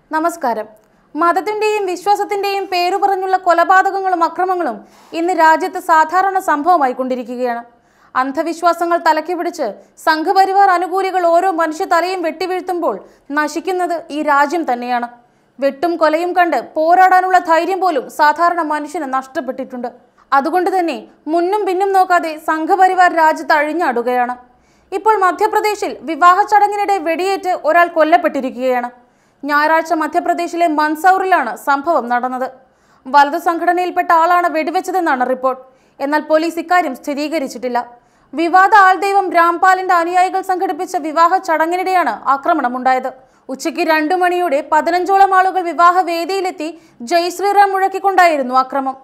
നമസ്കാരം മതത്തിന്റെയും വിശ്വാസത്തിന്റെയും പേരു പറഞ്ഞുള്ള കൊലപാതകങ്ങളും അക്രമങ്ങളും ഇന്ന് രാജ്യത്ത് സാധാരണ സംഭവമായി കൊണ്ടിരിക്കുകയാണ് അന്ധവിശ്വാസങ്ങൾ തലക്കി പിടിച്ച് സംഘപരിവാർ അനുകൂലികൾ ഓരോ മനുഷ്യ തലയും വെട്ടിവീഴ്ത്തുമ്പോൾ നശിക്കുന്നത് ഈ രാജ്യം തന്നെയാണ് വെട്ടും കൊലയും കണ്ട് പോരാടാനുള്ള ധൈര്യം പോലും സാധാരണ മനുഷ്യന് നഷ്ടപ്പെട്ടിട്ടുണ്ട് അതുകൊണ്ട് തന്നെ മുന്നും പിന്നും നോക്കാതെ സംഘപരിവാർ രാജ്യത്ത് അഴിഞ്ഞാടുകയാണ് ഇപ്പോൾ മധ്യപ്രദേശിൽ വിവാഹ ചടങ്ങിനിടെ വെടിയേറ്റ് ഒരാൾ കൊല്ലപ്പെട്ടിരിക്കുകയാണ് ഞായറാഴ്ച മധ്യപ്രദേശിലെ മൻസൌറിലാണ് സംഭവം നടന്നത് വലതു സംഘടനയിൽപ്പെട്ട ആളാണ് വെടിവെച്ചതെന്നാണ് റിപ്പോർട്ട് എന്നാൽ പോലീസ് ഇക്കാര്യം സ്ഥിരീകരിച്ചിട്ടില്ല വിവാദ ആൾദൈവം രാംപാലിന്റെ അനുയായികൾ സംഘടിപ്പിച്ച വിവാഹ ചടങ്ങിനിടെയാണ് ആക്രമണമുണ്ടായത് ഉച്ചയ്ക്ക് രണ്ടു മണിയോടെ പതിനഞ്ചോളം ആളുകൾ വിവാഹ വേദിയിലെത്തി ജയ് ശ്രീറാം മുഴക്കിക്കൊണ്ടായിരുന്നു ആക്രമം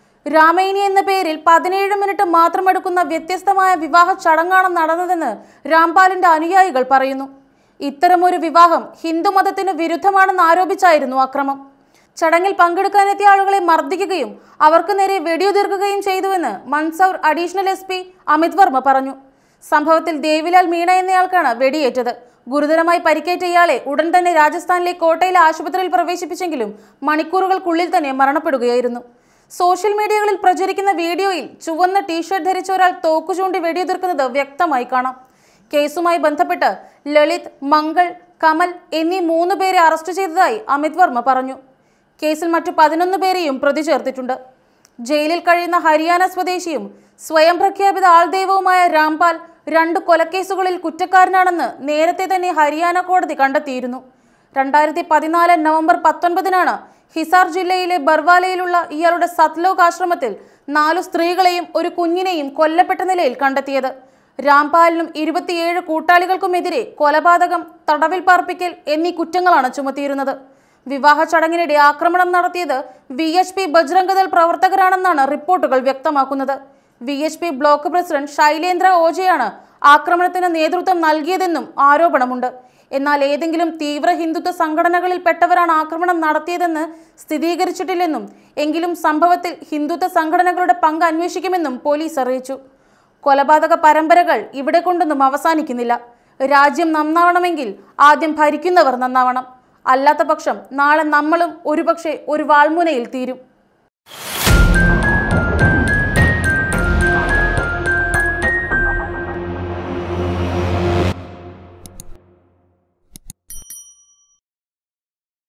രാമൈനി എന്ന പേരിൽ പതിനേഴ് മിനിറ്റ് മാത്രം എടുക്കുന്ന വ്യത്യസ്തമായ വിവാഹ ചടങ്ങാണ് നടന്നതെന്ന് രാംപാലിന്റെ അനുയായികൾ പറയുന്നു ഇത്തരമൊരു വിവാഹം ഹിന്ദുമതത്തിന് വിരുദ്ധമാണെന്ന് ആരോപിച്ചായിരുന്നു ആക്രമം ചടങ്ങിൽ പങ്കെടുക്കാനെത്തിയ ആളുകളെ മർദ്ദിക്കുകയും അവർക്ക് നേരെ വെടിയുതിർക്കുകയും ചെയ്തുവെന്ന് Mandsaur additional S P Amit Varma പറഞ്ഞു സംഭവത്തിൽ ദേവിലാൽ മീണ എന്നയാൾക്കാണ് വെടിയേറ്റത് ഗുരുതരമായി പരിക്കേറ്റ ഇയാളെ ഉടൻ തന്നെ രാജസ്ഥാനിലെ കോട്ടയിലെ ആശുപത്രിയിൽ പ്രവേശിപ്പിച്ചെങ്കിലും മണിക്കൂറുകൾക്കുള്ളിൽ തന്നെ മരണപ്പെടുകയായിരുന്നു സോഷ്യൽ മീഡിയകളിൽ പ്രചരിക്കുന്ന വീഡിയോയിൽ ചുവന്ന ടീഷർട്ട് ധരിച്ച ഒരാൾ തോക്കു ചൂണ്ടി വെടിയുതിർക്കുന്നത് വ്യക്തമായി കാണാം കേസുമായി ബന്ധപ്പെട്ട് ലളിത് മംഗൾ കമൽ എന്നീ മൂന്ന് പേരെ അറസ്റ്റ് ചെയ്തതായി അമിത് വർമ്മ പറഞ്ഞു കേസിൽ മറ്റു പതിനൊന്ന് പേരെയും പ്രതി ചേർത്തിട്ടുണ്ട് ജയിലിൽ കഴിയുന്ന ഹരിയാന സ്വദേശിയും സ്വയം പ്രഖ്യാപിത ആൾദൈവവുമായ രാംപാൽ രണ്ട് കൊലക്കേസുകളിൽ കുറ്റക്കാരനാണെന്ന് നേരത്തെ തന്നെ ഹരിയാന കോടതി കണ്ടെത്തിയിരുന്നു രണ്ടായിരത്തി പതിനാല് നവംബർ പത്തൊൻപതിനാണ് ഹിസാർ ജില്ലയിലെ ബർവാലയിലുള്ള ഇയാളുടെ സത്ലോക് ആശ്രമത്തിൽ നാലു സ്ത്രീകളെയും ഒരു കുഞ്ഞിനെയും കൊല്ലപ്പെട്ട നിലയിൽ കണ്ടെത്തിയത് രാംപാലിനും ഇരുപത്തിയേഴ് കൂട്ടാളികൾക്കുമെതിരെ കൊലപാതകം തടവിൽ പാർപ്പിക്കൽ എന്നീ കുറ്റങ്ങളാണ് ചുമത്തിയിരുന്നത് വിവാഹ ചടങ്ങിനിടെ ആക്രമണം നടത്തിയത് വി എച്ച് പി ബജ്രംഗദൾ പ്രവർത്തകരാണെന്നാണ് റിപ്പോർട്ടുകൾ വ്യക്തമാക്കുന്നത് V H P block president Shailendra ഓജയാണ് ആക്രമണത്തിന് നേതൃത്വം നൽകിയതെന്നും ആരോപണമുണ്ട് എന്നാൽ ഏതെങ്കിലും തീവ്ര ഹിന്ദുത്വ സംഘടനകളിൽ പെട്ടവരാണ് ആക്രമണം നടത്തിയതെന്ന് സ്ഥിരീകരിച്ചിട്ടില്ലെന്നും എങ്കിലും സംഭവത്തിൽ ഹിന്ദുത്വ സംഘടനകളുടെ പങ്ക് അന്വേഷിക്കുമെന്നും പോലീസ് അറിയിച്ചു കൊലപാതക പരമ്പരകൾ ഇവിടെ കൊണ്ടൊന്നും അവസാനിക്കുന്നില്ല രാജ്യം നന്നാവണമെങ്കിൽ ആദ്യം ഭരിക്കുന്നവർ നന്നാവണം അല്ലാത്ത പക്ഷം നാളെ നമ്മളും ഒരുപക്ഷെ ഒരു വാൾമുനയിൽ തീരും